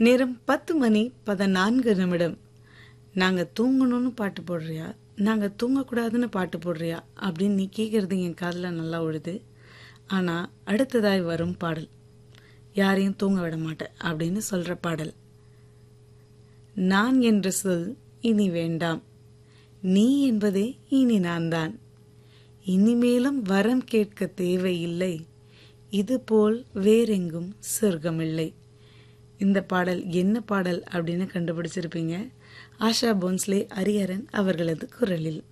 நேரம் பத்து மணி பதினான்கு நிமிடம் நாங்க தூங்கணும்னு பாட்டு போடுறியா நாங்க தூங்கக்கூடாதுன்னு பாட்டு போடுறியா அப்படின்னு நீ கேட்கறது என் காதுல நல்லா உழுது ஆனா அடுத்ததாய் வரும் பாடல் யாரையும் தூங்க விட மாட்டேன் அப்படின்னு சொல்ற பாடல் நான் என்ற சொல் இனி வேண்டாம் நீ என்பதே இனி நான் தான் இனிமேலும் வரம் கேட்க தேவையில்லை இதுபோல் வேறெங்கும் சொர்க்கமில்லை இந்த பாடல் என்ன பாடல் அப்படின்னு கண்டுபிடிச்சிருப்பீங்க ஆஷா போன்ஸ்லே ஹரிஹரன் அவர்களது குரலில்